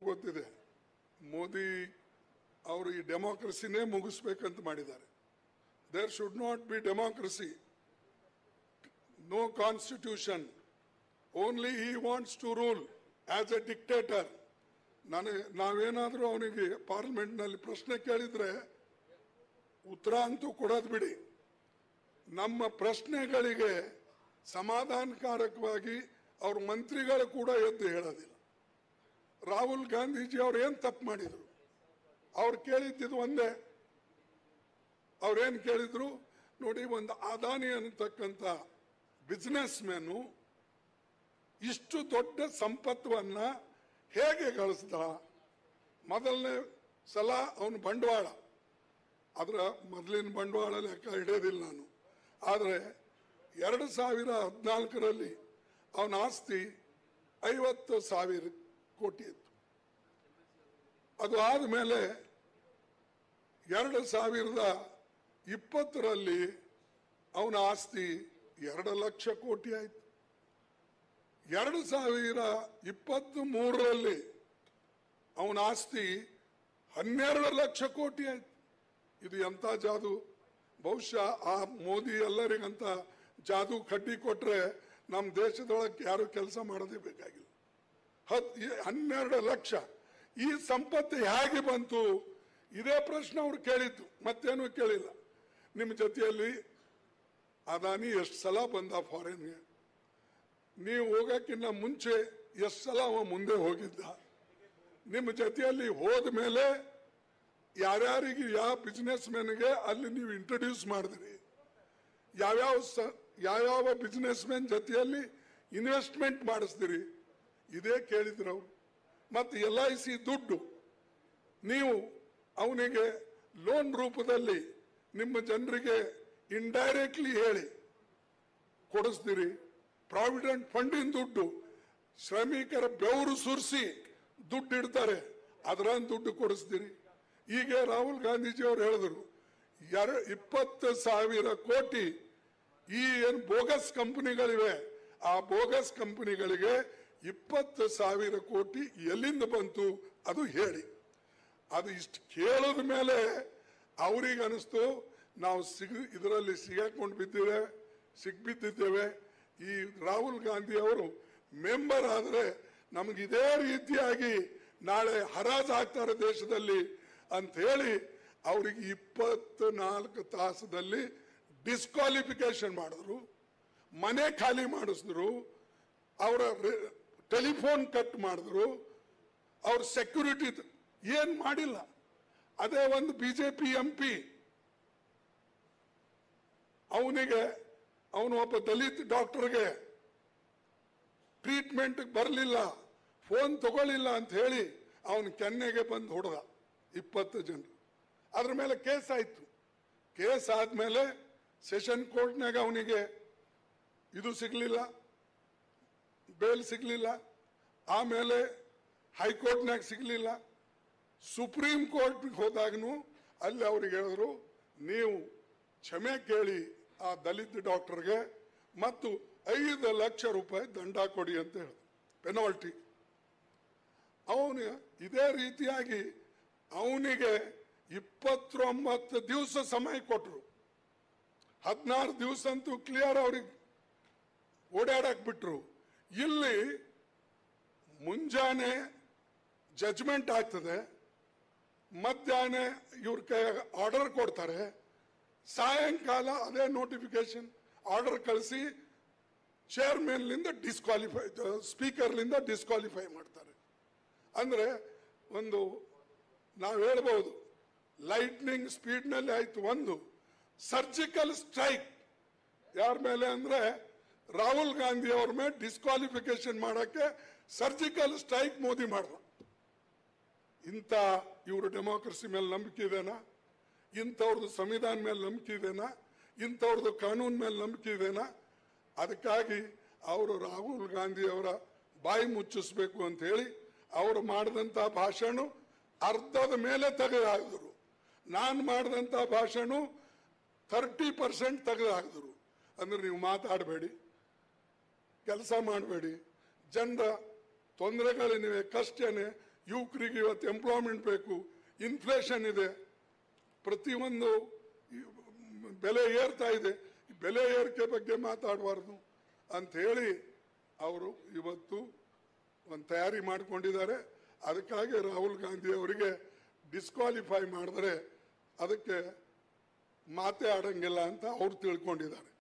ಗೊತ್ತಿದೆ ಮೋದಿ ಅವರು ಈ ಡೆಮಾಕ್ರಸಿನೇ ಮುಗಿಸ್ಬೇಕಂತ ಮಾಡಿದ್ದಾರೆ there should not be democracy no constitution only he wants to rule as a dictator ನನಗೆ ನಾವೇನಾದರೂ ಅವನಿಗೆ ಪಾರ್ಲಿಮೆಂಟ್ನಲ್ಲಿ ಪ್ರಶ್ನೆ ಕೇಳಿದ್ರೆ ಉತ್ತರ ಅಂತೂ ಕೊಡೋದು ಬಿಡಿ ನಮ್ಮ ಪ್ರಶ್ನೆಗಳಿಗೆ ಸಮಾಧಾನಕಾರಕವಾಗಿ ಅವ್ರ ಮಂತ್ರಿಗಳು ಕೂಡ ಎದ್ದು ಹೇಳೋದಿಲ್ಲ ರಾಹುಲ್ ಗಾಂಧೀಜಿ ಅವ್ರು ಏನು ತಪ್ಪು ಮಾಡಿದ್ರು ಅವ್ರು ಕೇಳಿದ್ದಿದ್ದು ಒಂದೇ ಅವ್ರೇನು ಕೇಳಿದ್ರು ನೋಡಿ ಒಂದು ಅದಾನಿ ಅನ್ನತಕ್ಕಂಥ ಬಿಸ್ನೆಸ್ ಮ್ಯಾನು ಇಷ್ಟು ದೊಡ್ಡ ಸಂಪತ್ತನ್ನ ಹೇಗೆ ಗಳಿಸ್ದ ಮೊದಲನೇ ಸಲ ಅವನು ಬಂಡವಾಳ ಅದರ ಮೊದಲಿನ ಬಂಡವಾಳ ಲೆಕ್ಕ ಹಿಡಿಯೋದಿಲ್ಲ ನಾನು ಆದರೆ ಎರಡು ಸಾವಿರ ಹದಿನಾಲ್ಕರಲ್ಲಿ ಅವನ ಆಸ್ತಿ ಐವತ್ತು ಸಾವಿರ ಕೋಟಿ ಇತ್ತು ಅದು ಆದಮೇಲೆ ಎರಡು ಸಾವಿರದ ಇಪ್ಪತ್ತರಲ್ಲಿ ಅವನ ಆಸ್ತಿ ಎರಡು ಲಕ್ಷ ಕೋಟಿ ಆಯಿತು ಎರಡು ಸಾವಿರ ಇಪ್ಪತ್ತ್ ಮೂರರಲ್ಲಿ ಅವನ ಆಸ್ತಿ ಹನ್ನೆರಡು ಲಕ್ಷ ಕೋಟಿ ಆಯ್ತು ಇದು ಎಂತ ಜಾದು ಬಹುಶಃ ಆ ಮೋದಿ ಎಲ್ಲರಿಗಂತ ಜಾದು ಕಡ್ಡಿ ಕೊಟ್ರೆ ನಮ್ಮ ದೇಶದೊಳಗೆ ಯಾರು ಕೆಲಸ ಮಾಡೋದೇ ಬೇಕಾಗಿಲ್ಲ ಹತ್ ಈ ಹನ್ನೆರಡು ಲಕ್ಷ ಈ ಸಂಪತ್ತು ಹೇಗೆ ಬಂತು ಇದೇ ಪ್ರಶ್ನೆ ಅವ್ರು ಕೇಳಿದ್ದು ಮತ್ತೇನು ಕೇಳಿಲ್ಲ ನಿಮ್ಮ ಜೊತೆಯಲ್ಲಿ ಅದಾನಿ ಎಷ್ಟು ಸಲ ಬಂದ ಫಾರಿನ್ಗೆ ನೀವು ಹೋಗಕ್ಕಿಂತ ಮುಂಚೆ ಎಷ್ಟು ಸಲ ಅವ ಮುಂದೆ ಹೋಗಿದ್ದ ನಿಮ್ಮ ಜೊತೆಯಲ್ಲಿ ಹೋದ ಮೇಲೆ ಯಾರ್ಯಾರಿಗೆ ಯಾವ ಬಿಸ್ನೆಸ್ ಮ್ಯಾನ್ಗೆ ಅಲ್ಲಿ ನೀವು ಇಂಟ್ರೊಡ್ಯೂಸ್ ಮಾಡಿದ್ರಿ ಯಾವ್ಯಾವ ಸ ಯಾವ್ಯಾವ ಬಿಸ್ನೆಸ್ ಮ್ಯಾನ್ ಜೊತೆಯಲ್ಲಿ ಇನ್ವೆಸ್ಟ್ಮೆಂಟ್ ಮಾಡಿಸ್ದಿರಿ ಇದೇ ಕೇಳಿದ್ರು ಅವರು ಮತ್ತು ಎಲ್ ಐ ಸಿ ದುಡ್ಡು ನೀವು ಅವನಿಗೆ ಲೋನ್ ರೂಪದಲ್ಲಿ ನಿಮ್ಮ ಜನರಿಗೆ ಇಂಡೈರೆಕ್ಟ್ಲಿ ಹೇಳಿ ಕೊಡಿಸ್ದಿರಿ ಪ್ರಾವಿಡೆಂಟ್ ಫಂಡಿನ ದುಡ್ಡು ಶ್ರಮಿಕರ ಬೆವರು ಸುರಿಸಿ ದುಡ್ಡು ಇಡ್ತಾರೆ ಅದರ ದುಡ್ಡು ಕೊಡಿಸ್ದಿರಿ ಈಗ ರಾಹುಲ್ ಗಾಂಧೀಜಿ ಅವರು ಹೇಳಿದ್ರು ಎರ ಇಪ್ಪತ್ತು ಸಾವಿರ ಕೋಟಿ ಈ ಏನು ಬೋಗಸ್ ಕಂಪನಿಗಳಿವೆ ಆ ಬೋಗಸ್ ಕಂಪನಿಗಳಿಗೆ ಇಪ್ಪತ್ತು ಸಾವಿರ ಕೋಟಿ ಎಲ್ಲಿಂದ ಬಂತು ಅದು ಹೇಳಿ ಅದು ಇಷ್ಟು ಕೇಳಿದ ಮೇಲೆ ಅವ್ರಿಗೆ ಅನಿಸ್ತು ನಾವು ಸಿಗ ಇದರಲ್ಲಿ ಸಿಗಾಕೊಂಡು ಬಿದ್ದಿವೆ ಸಿಗ್ಬಿದ್ದಿದ್ದೇವೆ ಈ ರಾಹುಲ್ ಗಾಂಧಿ ಅವರು ಮೆಂಬರ್ ಆದರೆ ನಮ್ಗೆ ಇದೇ ರೀತಿಯಾಗಿ ನಾಳೆ ಹರಾಜು ಹಾಕ್ತಾರೆ ದೇಶದಲ್ಲಿ ಅಂತ ಹೇಳಿ ಅವ್ರಿಗೆ ಇಪ್ಪತ್ತು ನಾಲ್ಕು ತಾಸದಲ್ಲಿ ಡಿಸ್ಕ್ವಾಲಿಫಿಕೇಶನ್ ಮಾಡಿದ್ರು ಮನೆ ಖಾಲಿ ಮಾಡಿಸಿದ್ರು ಅವರ ಟೆಲಿಫೋನ್ ಕಟ್ ಮಾಡಿದ್ರು ಅವ್ರ ಸೆಕ್ಯೂರಿಟಿ ಏನ್ ಮಾಡಿಲ್ಲ ಅದೇ ಒಂದು ಬಿಜೆಪಿ ಎಂ ಪಿ ಅವನಿಗೆ ಅವನು ಒಬ್ಬ ದಲಿತ ಡಾಕ್ಟರ್ಗೆ ಟ್ರೀಟ್ಮೆಂಟ್ ಬರಲಿಲ್ಲ ಫೋನ್ ತಗೊಳ್ಳಿಲ್ಲ ಅಂತ ಹೇಳಿ ಅವನ ಕೆನ್ನೆಗೆ ಬಂದು ಹೊಡೆದ ಇಪ್ಪತ್ತು ಜನರು ಅದ್ರ ಮೇಲೆ ಕೇಸ್ ಆಯ್ತು ಕೇಸ್ ಆದ್ಮೇಲೆ ಸೆಷನ್ ಕೋರ್ಟ್ನಾಗ ಅವನಿಗೆ ಇದು ಸಿಗ್ಲಿಲ್ಲ ಬೇಲ್ ಸಿಗ್ಲಿಲ್ಲ ಆಮೇಲೆ ಹೈಕೋರ್ಟ್ನಾಗ ಸಿಗ್ಲಿಲ್ಲ ಸುಪ್ರೀಂ ಕೋರ್ಟ್ಗೆ ಹೋದಾಗನು ಅಲ್ಲಿ ಅವ್ರಿಗೆ ಹೇಳಿದ್ರು ನೀವು ಕ್ಷಮೆ ಕೇಳಿ ಆ ದಲಿತ ಡಾಕ್ಟರ್ಗೆ ಮತ್ತು ಐದು ಲಕ್ಷ ರೂಪಾಯಿ ದಂಡ ಕೊಡಿ ಅಂತ ಹೇಳಿದ್ರು ಪೆನಾಲ್ಟಿ ಅವನು ಇದೇ ರೀತಿಯಾಗಿ ಅವನಿಗೆ ಇಪ್ಪತ್ತೊಂಬತ್ತು ದಿವಸ ಸಮಯ ಕೊಟ್ಟರು ಹದಿನಾರು ದಿವಸ ಅಂತೂ ಕ್ಲಿಯರ್ ಅವ್ರಿಗೆ ಓಡಾಡಕ್ ಬಿಟ್ರು ಇಲ್ಲಿ ಮುಂಜಾನೆ ಜಜ್ಮೆಂಟ್ ಆಗ್ತದೆ ಮಧ್ಯಾಹ್ನ ಇವ್ರ ಕೈ ಆರ್ಡರ್ ಕೊಡ್ತಾರೆ ಸಾಯಂಕಾಲ ಅದೇ ನೋಟಿಫಿಕೇಶನ್ ಆರ್ಡರ್ ಕಳಿಸಿ ಚೇರ್ಮನ್ಲಿಂದ ಡಿಸ್ಕ್ವಾಲಿಫೈ ಸ್ಪೀಕರ್ಲಿಂದ ಡಿಸ್ಕ್ವಾಲಿಫೈ ಮಾಡ್ತಾರೆ ಅಂದ್ರೆ ಒಂದು ನಾವು ಹೇಳ್ಬೋದು ಲೈಟ್ನಿಂಗ್ ಸ್ಪೀಡ್ನಲ್ಲಿ ಆಯ್ತು ಒಂದು ಸರ್ಜಿಕಲ್ ಸ್ಟ್ರೈಕ್ ಯಾರ ಮೇಲೆ ಅಂದ್ರೆ ರಾಹುಲ್ ಗಾಂಧಿ ಅವ್ರ ಮೇಲೆ ಡಿಸ್ಕ್ವಾಲಿಫಿಕೇಶನ್ ಮಾಡಕ್ಕೆ ಸರ್ಜಿಕಲ್ ಸ್ಟ್ರೈಕ್ ಮೋದಿ ಮಾಡ್ದ ಇಂಥ ಇವರು ಡೆಮೋಕ್ರಸಿ ಮೇಲೆ ನಂಬಿಕೆ ಇದೆನಾ ಇಂಥವ್ರದ್ದು ಸಂವಿಧಾನ ಮೇಲೆ ನಂಬಿಕೆ ಇದೆನಾ ಇಂಥವ್ರದ್ದು ಕಾನೂನು ಮೇಲೆ ನಂಬಿಕೆ ಇದೆನಾ ಅದಕ್ಕಾಗಿ ಅವರು ರಾಹುಲ್ ಗಾಂಧಿ ಅವರ ಬಾಯಿ ಮುಚ್ಚಿಸ್ಬೇಕು ಅಂತ ಹೇಳಿ ಅವರು ಮಾಡಿದಂಥ ಭಾಷಣ ಅರ್ಧದ ಮೇಲೆ ತೆಗೆದಾಕಿದ್ರು ನಾನು ಮಾಡಿದಂಥ ಭಾಷಣ ಥರ್ಟಿ ಪರ್ಸೆಂಟ್ ತೆಗೆದು ಹಾಕಿದ್ರು ಅಂದ್ರೆ ನೀವು ಮಾತಾಡಬೇಡಿ ಕೆಲಸ ಮಾಡಬೇಡಿ ಜನರ ತೊಂದರೆಗಳೇನಿವೆ ಕಷ್ಟನೇ ಯುವಕರಿಗೆ ಇವತ್ತು ಎಂಪ್ಲಾಯ್ಮೆಂಟ್ ಬೇಕು ಇನ್ಫ್ಲೇಷನ್ ಇದೆ ಪ್ರತಿಯೊಂದು ಈ ಬೆಲೆ ಏರ್ತಾ ಇದೆ ಈ ಬೆಲೆ ಏರಿಕೆ ಬಗ್ಗೆ ಮಾತಾಡಬಾರ್ದು ಅಂತ ಹೇಳಿ ಅವರು ಇವತ್ತು ಒಂದು ತಯಾರಿ ಮಾಡಿಕೊಂಡಿದ್ದಾರೆ ಅದಕ್ಕಾಗಿ ರಾಹುಲ್ ಗಾಂಧಿ ಅವರಿಗೆ ಡಿಸ್ಕ್ವಾಲಿಫೈ ಮಾಡಿದ್ರೆ ಅದಕ್ಕೆ ಮಾತೇ ಆಡಂಗಿಲ್ಲ ಅಂತ ಅವ್ರು ತಿಳ್ಕೊಂಡಿದ್ದಾರೆ